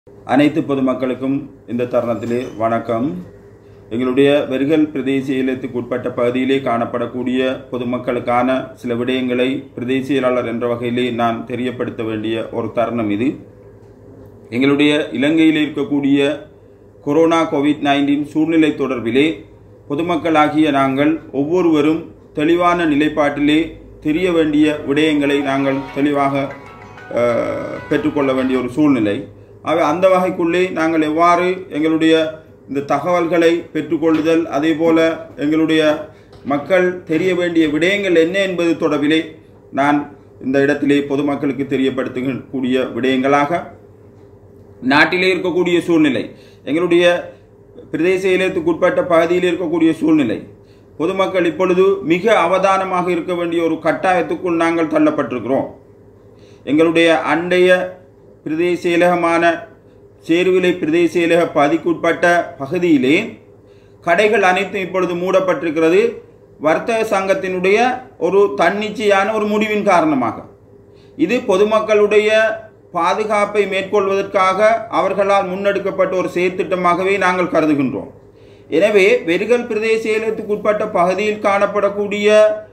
அனைத்து பொதுமக்களுக்கும் இந்த தருணத்திலே வணக்கம் எங்களுடைய வெறுகல் பிரதேச இலத்துக்கு உட்பட்ட பகுதியிலே காணப்படக்கூடிய பொதுமக்களுக்கான சில விடயங்களை பிரதேச செயலாளர் என்ற வகையிலே நான் தெரியப்படுத்த வேண்டிய ஒரு தருணம் இது எங்களுடைய இலங்கையில் இருக்கக்கூடிய கொரோனா கோவிட் நைன்டீன் சூழ்நிலை தொடர்பிலே பொதுமக்களாகிய நாங்கள் ஒவ்வொருவரும் தெளிவான நிலைப்பாட்டிலே தெரிய வேண்டிய விடயங்களை நாங்கள் தெளிவாக அஹ், பெற்றுக்கொள்ள வேண்டிய ஒரு சூழ்நிலை ஆக அந்த வகைக்குள்ளே நாங்கள் எவ்வாறு எங்களுடைய இந்த தகவல்களை பெற்றுக்கொள்ளுதல் அதே போல எங்களுடைய மக்கள் தெரிய வேண்டிய விடயங்கள் என்ன என்பது தொடர்பிலே நான் இந்த இடத்திலே பொதுமக்களுக்கு தெரியப்படுத்தக்கூடிய விடயங்களாக நாட்டிலே இருக்கக்கூடிய சூழ்நிலை எங்களுடைய பிரதேச இலத்துக்கு உட்பட்ட பகுதியில் இருக்கக்கூடிய சூழ்நிலை பொதுமக்கள் இப்பொழுது மிக அவதானமாக இருக்க வேண்டிய ஒரு கட்டாயத்துக்குள் நாங்கள் தள்ளப்பட்டிருக்கிறோம் எங்களுடைய அண்டைய பிரதேச செயலகமான சேருவிலை பிரதேச செயலக பகுதிக்குட்பட்ட பகுதியிலே கடைகள் அனைத்தும் இப்பொழுது மூடப்பட்டிருக்கிறது வர்த்தக சங்கத்தினுடைய ஒரு தன்னிச்சையான ஒரு முடிவின் காரணமாக இது பொதுமக்களுடைய பாதுகாப்பை மேற்கொள்வதற்காக அவர்களால் முன்னெடுக்கப்பட்ட ஒரு செயற்திட்டமாகவே நாங்கள் கருதுகின்றோம் எனவே வெறுகல் பிரதேச செயலகத்துக்கு உட்பட்ட பகுதியில் காணப்படக்கூடிய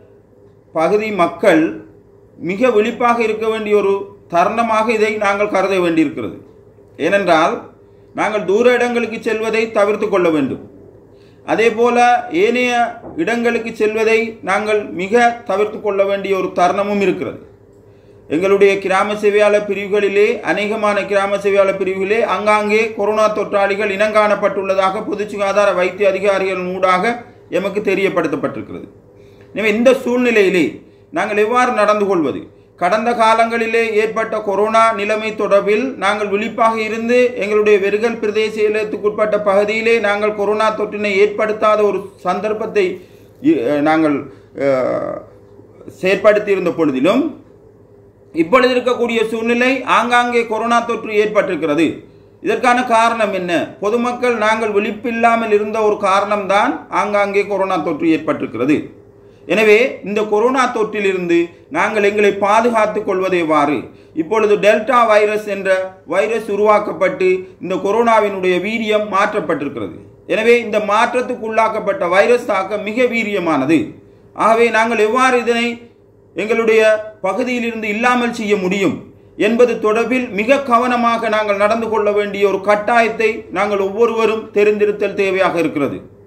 பகுதி மக்கள் மிக விழிப்பாக இருக்க வேண்டிய ஒரு தருணமாக இதை நாங்கள் கருத வேண்டியிருக்கிறது ஏனென்றால் நாங்கள் தூர இடங்களுக்கு செல்வதை தவிர்த்து கொள்ள வேண்டும் அதே போல ஏனைய இடங்களுக்கு செல்வதை நாங்கள் மிக தவிர்த்து கொள்ள வேண்டிய ஒரு தருணமும் இருக்கிறது எங்களுடைய கிராம சேவையாளர் பிரிவுகளிலே அநேகமான கிராம சேவையாளர் பிரிவுகளிலே அங்காங்கே கொரோனா தொற்றாளிகள் இனங்காணப்பட்டுள்ளதாக பொது சுகாதார வைத்திய அதிகாரிகள் ஊடாக எமக்கு தெரியப்படுத்தப்பட்டிருக்கிறது எனவே இந்த சூழ்நிலையிலே நாங்கள் எவ்வாறு நடந்து கொள்வது கடந்த காலங்களிலே ஏற்பட்ட கொரோனா நிலைமை தொடர்பில் நாங்கள் விழிப்பாக இருந்து எங்களுடைய வெறுகல் பிரதேச இலத்துக்குட்பட்ட பகுதியிலே நாங்கள் கொரோனா தொற்றினை ஏற்படுத்தாத ஒரு சந்தர்ப்பத்தை இ- நாங்கள் அஹ், செயற்படுத்தியிருந்த பொழுதிலும் இப்பொழுது இருக்கக்கூடிய சூழ்நிலை ஆங்காங்கே கொரோனா தொற்று ஏற்பட்டிருக்கிறது இதற்கான காரணம் என்ன பொதுமக்கள் நாங்கள் விழிப்பில்லாமல் இருந்த ஒரு காரணம்தான் ஆங்காங்கே கொரோனா தொற்று ஏற்பட்டிருக்கிறது எனவே இந்த கொரோனா தொற்றிலிருந்து நாங்கள் எங்களை பாதுகாத்துக் கொள்வது எவ்வாறு இப்பொழுது டெல்டா வைரஸ் என்ற வைரஸ் உருவாக்கப்பட்டு இந்த கொரோனாவினுடைய வீரியம் மாற்றப்பட்டிருக்கிறது எனவே இந்த மாற்றத்துக்குள்ளாக்கப்பட்ட வைரஸ் தாக்கம் மிக வீரியமானது ஆகவே நாங்கள் எவ்வாறு இதனை எங்களுடைய பகுதியிலிருந்து இல்லாமல் செய்ய முடியும் என்பது தொடர்பில் மிக கவனமாக நாங்கள் நடந்து கொள்ள வேண்டிய ஒரு கட்டாயத்தை நாங்கள் ஒவ்வொருவரும் தெரிந்திருத்தல் தேவையாக இருக்கிறது